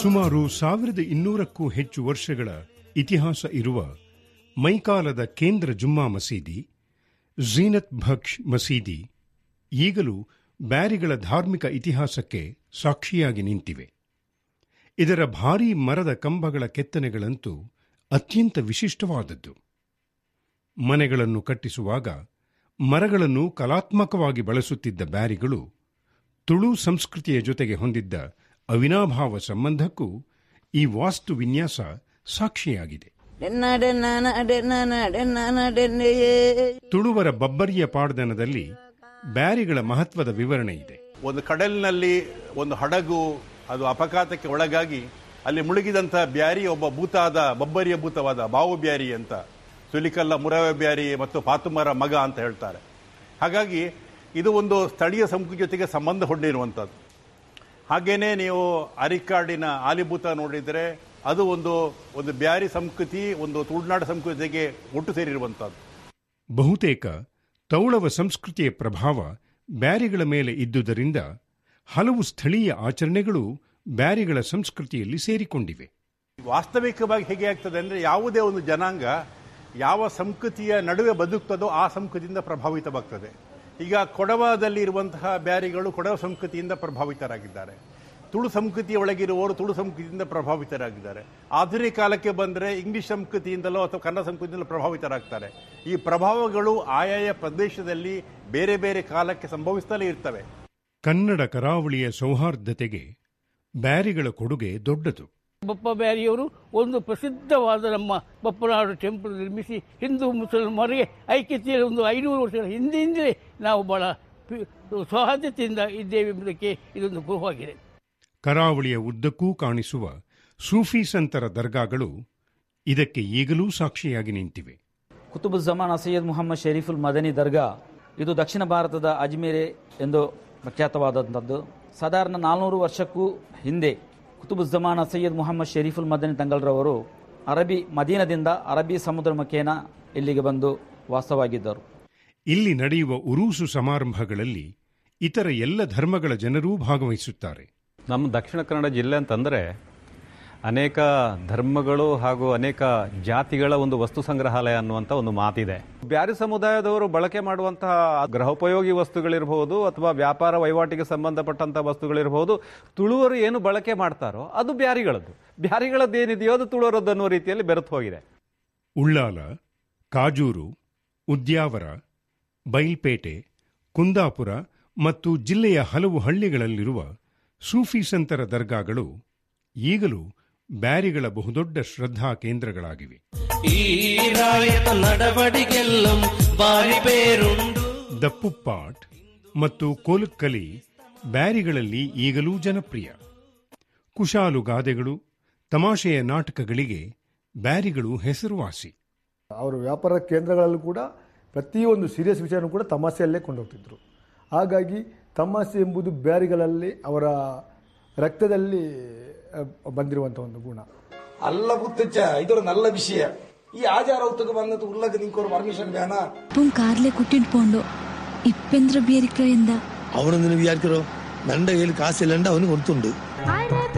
ಸುಮಾರು ಸಾವಿರದ ಇನ್ನೂರಕ್ಕೂ ಹೆಚ್ಚು ವರ್ಷಗಳ ಇತಿಹಾಸ ಇರುವ ಮೈಕಾಲದ ಕೇಂದ್ರ ಜುಮ್ಮಾ ಮಸೀದಿ ಝೀನತ್ ಭಕ್ಷ್ ಮಸೀದಿ ಈಗಲೂ ಬ್ಯಾರಿಗಳ ಧಾರ್ಮಿಕ ಇತಿಹಾಸಕ್ಕೆ ಸಾಕ್ಷಿಯಾಗಿ ನಿಂತಿವೆ ಇದರ ಭಾರೀ ಮರದ ಕಂಬಗಳ ಕೆತ್ತನೆಗಳಂತೂ ಅತ್ಯಂತ ವಿಶಿಷ್ಟವಾದದ್ದು ಮನೆಗಳನ್ನು ಕಟ್ಟಿಸುವಾಗ ಮರಗಳನ್ನು ಕಲಾತ್ಮಕವಾಗಿ ಬಳಸುತ್ತಿದ್ದ ಬ್ಯಾರಿಗಳು ತುಳು ಸಂಸ್ಕೃತಿಯ ಜೊತೆಗೆ ಹೊಂದಿದ್ದ ಅವಿನಾಭಾವ ಸಂಬಂಧಕ್ಕೂ ಈ ವಾಸ್ತು ವಿನ್ಯಾಸ ಸಾಕ್ಷಿಯಾಗಿದೆ ತುಳುವರ ಬಬ್ಬರಿಯ ಪಾಡ್ದನದಲ್ಲಿ ಬ್ಯಾರಿಗಳ ಮಹತ್ವದ ವಿವರಣೆ ಇದೆ ಒಂದು ಕಡಲಿನಲ್ಲಿ ಒಂದು ಹಡಗು ಅದು ಅಪಘಾತಕ್ಕೆ ಒಳಗಾಗಿ ಅಲ್ಲಿ ಮುಳುಗಿದಂತಹ ಬ್ಯಾರಿ ಒಬ್ಬ ಭೂತಾದ ಬಬ್ಬರಿಯ ಭೂತವಾದ ಬಾವು ಬ್ಯಾರಿ ಅಂತ ಸುಲಿಕಲ್ಲ ಮುರವೆ ಬ್ಯಾರಿ ಮತ್ತು ಪಾತುಮರ ಮಗ ಅಂತ ಹೇಳ್ತಾರೆ ಹಾಗಾಗಿ ಇದು ಒಂದು ಸ್ಥಳೀಯ ಸಂಸ್ಕೃತಿ ಜೊತೆಗೆ ಸಂಬಂಧ ಹೊಂದಿರುವಂಥದ್ದು ಹಾಗೇನೆ ನೀವು ಅರಿಕಾಡಿನ ಆಲಿಭೂತ ನೋಡಿದರೆ ಅದು ಒಂದು ಒಂದು ಬ್ಯಾರಿ ಸಂಸ್ಕೃತಿ ಒಂದು ತುಳುನಾಡ ಸಂಸ್ಕೃತಿಗೆ ಒಟ್ಟು ಸೇರಿರುವಂಥದ್ದು ಬಹುತೇಕ ತೌಳವ ಸಂಸ್ಕೃತಿಯ ಪ್ರಭಾವ ಬ್ಯಾರಿಗಳ ಮೇಲೆ ಇದ್ದುದರಿಂದ ಹಲವು ಸ್ಥಳೀಯ ಆಚರಣೆಗಳು ಬ್ಯಾರಿಗಳ ಸಂಸ್ಕೃತಿಯಲ್ಲಿ ಸೇರಿಕೊಂಡಿವೆ ವಾಸ್ತವಿಕವಾಗಿ ಹೇಗೆ ಆಗ್ತದೆ ಅಂದರೆ ಯಾವುದೇ ಒಂದು ಜನಾಂಗ ಯಾವ ಸಂಸ್ಕೃತಿಯ ನಡುವೆ ಬದುಕ್ತದೋ ಆ ಸಂಸ್ಕೃತಿಯಿಂದ ಪ್ರಭಾವಿತವಾಗ್ತದೆ ಈಗ ಕೊಡವದಲ್ಲಿ ಇರುವಂತಹ ಬ್ಯಾರಿಗಳು ಕೊಡವ ಸಂಸ್ಕೃತಿಯಿಂದ ಪ್ರಭಾವಿತರಾಗಿದ್ದಾರೆ ತುಳು ಸಂಸ್ಕೃತಿಯ ಒಳಗಿರುವವರು ತುಳು ಸಂಸ್ಕೃತಿಯಿಂದ ಪ್ರಭಾವಿತರಾಗಿದ್ದಾರೆ ಆಧುನಿಕ ಕಾಲಕ್ಕೆ ಬಂದರೆ ಇಂಗ್ಲಿಷ್ ಸಂಸ್ಕೃತಿಯಿಂದಲೋ ಅಥವಾ ಕನ್ನಡ ಸಂಸ್ಕೃತಿಯಿಂದಲೋ ಪ್ರಭಾವಿತರಾಗ್ತಾರೆ ಈ ಪ್ರಭಾವಗಳು ಆಯಾಯ ಪ್ರದೇಶದಲ್ಲಿ ಬೇರೆ ಬೇರೆ ಕಾಲಕ್ಕೆ ಸಂಭವಿಸ್ತಲೇ ಇರ್ತವೆ ಕನ್ನಡ ಕರಾವಳಿಯ ಸೌಹಾರ್ದತೆಗೆ ಬ್ಯಾರಿಗಳ ಕೊಡುಗೆ ದೊಡ್ಡದು ಬಪ್ಪ ಬ್ಯಾರಿಯವರು ಒಂದು ಪ್ರಸಿದ್ಧವಾದ ನಮ್ಮ ಬಪ್ಪನಾಡು ಟೆಂಪಲ್ ನಿರ್ಮಿಸಿ ಹಿಂದೂ ಮುಸಲ್ಮಾನರಿಗೆ ಐಕ್ಯತೆಯ ಒಂದು ಐನೂರು ವರ್ಷಗಳ ಹಿಂದೆಯಿಂದಲೇ ನಾವು ಬಹಳ ಪಿ- ಸೌಹಾರ್ದತೆಯಿಂದ ಇದ್ದೇವೆ ಎಂಬುದಕ್ಕೆ ಇದೊಂದು ಪ್ರೂಫಾಗಿದೆ ಕರಾವಳಿಯ ಉದ್ದಕ್ಕೂ ಕಾಣಿಸುವ ಸೂಫಿ ಸಂತರ ದರ್ಗಾಗಳು ಇದಕ್ಕೆ ಈಗಲೂ ಸಾಕ್ಷಿಯಾಗಿ ನಿಂತಿವೆ ಕುತುಬುಜ್ಜಮಾನ್ ಸೈಯದ್ ಮುಹಮ್ಮದ್ ಶರೀಫುಲ್ ಮದನಿ ದರ್ಗಾ ಇದು ದಕ್ಷಿಣ ಭಾರತದ ಅಜ್ಮೇರೆ ಎಂದು ಪ್ರಖ್ಯಾತವಾದಂಥದ್ದು ಸಾಧಾರಣ ನಾಲ್ನೂರು ವರ್ಷಕ್ಕೂ ಹಿಂದೆ ಕುತುಬುಜ್ಜಮಾನ್ ಸೈಯದ್ ಮುಹಮ್ಮದ್ ಶರೀಫುಲ್ ಮದನಿ ತಂಗಲ್ರವರು ಅರಬ್ಬಿ ಮದೀನದಿಂದ ಅರಬ್ಬಿ ಸಮುದ್ರ ಮುಖೇನ ಇಲ್ಲಿಗೆ ಬಂದು ವಾಸವಾಗಿದ್ದರು ಇಲ್ಲಿ ನಡೆಯುವ ಉರೂಸು ಸಮಾರಂಭಗಳಲ್ಲಿ ಇತರ ಎಲ್ಲ ಧರ್ಮಗಳ ಜನರೂ ಭಾಗವಹಿಸುತ್ತಾರೆ ನಮ್ಮ ದಕ್ಷಿಣ ಕನ್ನಡ ಜಿಲ್ಲೆ ಅಂತಂದರೆ ಅನೇಕ ಧರ್ಮಗಳು ಹಾಗೂ ಅನೇಕ ಜಾತಿಗಳ ಒಂದು ವಸ್ತು ಸಂಗ್ರಹಾಲಯ ಅನ್ನುವಂಥ ಒಂದು ಮಾತಿದೆ ಬ್ಯಾರಿ ಸಮುದಾಯದವರು ಬಳಕೆ ಮಾಡುವಂತಹ ಗೃಹೋಪಯೋಗಿ ವಸ್ತುಗಳಿರಬಹುದು ಅಥವಾ ವ್ಯಾಪಾರ ವಹಿವಾಟಿಗೆ ಸಂಬಂಧಪಟ್ಟಂಥ ವಸ್ತುಗಳಿರಬಹುದು ತುಳುವರು ಏನು ಬಳಕೆ ಮಾಡ್ತಾರೋ ಅದು ಬ್ಯಾರಿಗಳದ್ದು ಬ್ಯಾರಿಗಳದ್ದು ಏನಿದೆಯೋ ಅದು ತುಳುವರದ್ದು ಅನ್ನುವ ರೀತಿಯಲ್ಲಿ ಬೆರೆತು ಹೋಗಿದೆ ಉಳ್ಳಾಲ ಕಾಜೂರು ಉದ್ಯಾವರ ಬೈಲ್ಪೇಟೆ ಕುಂದಾಪುರ ಮತ್ತು ಜಿಲ್ಲೆಯ ಹಲವು ಹಳ್ಳಿಗಳಲ್ಲಿರುವ ಸೂಫಿ ಸಂತರ ದರ್ಗಾಗಳು ಈಗಲೂ ಬ್ಯಾರಿಗಳ ಬಹುದೊಡ್ಡ ಶ್ರದ್ಧಾ ಕೇಂದ್ರಗಳಾಗಿವೆ ഈ രായത്ത നടപടിക്കെല്ലാം വാരി പേരുണ്ട് ದಪ್ಪುಪ್ಪಾಟ್ ಮತ್ತು ಕೋಲುಕ್ಕಲಿ ಬ್ಯಾರಿಗಳಲ್ಲಿ ಈಗಲೂ ಜನಪ್ರಿಯ ಕುಶಾಲು ಗಾದೆಗಳು ತಮಾಷೆಯ ನಾಟಕಗಳಿಗೆ ಬ್ಯಾರಿಗಳು ಹೆಸರುವಾಸಿ ಅವರ ವ್ಯಾಪಾರ ಕೇಂದ್ರಗಳಲ್ಲೂ ಕೂಡ ಪ್ರತಿಯೊಂದು ಸೀರಿಯಸ್ ವಿಷಯನೂ ಕೂಡ ತಮಾಷೆಯಲ್ಲೇ ಕೊಂಡೋಗ್ತಿದ್ರು ಹಾಗಾಗಿ ತಮಾಷೆ ಎಂಬುದು ಬ್ಯಾರಿಗಳಲ್ಲಿ ಅವರ ರಕ್ತದಲ್ಲಿ ಅಹ್, ಬಂದಿರುವಂಥ ಒಂದು ಗುಣ അല്ല കുത്തിച്ച ഇതൊരു നല്ല വിഷയം ഈ ആചാരത്തുക്ക് വന്നിട്ട് ഉള്ളത് നിങ്ങൾക്ക് ഒരു പെർമിഷൻ വേണ ഇപ്പം കാറിലെ കുട്ടിട്ട് പോണ്ടോ ഇപ്പെന്ത്ര ബിയരിക്ക എന്താ ಅವನೊಂದಿನ ವಿಚಾರಿಸಿರೋ ನನ್ನ ಕೈಯಲ್ಲಿ ಕಾಸಿಲ್ಲ ಅವನು ಕೊಡ್ತುಂಡು ആരാ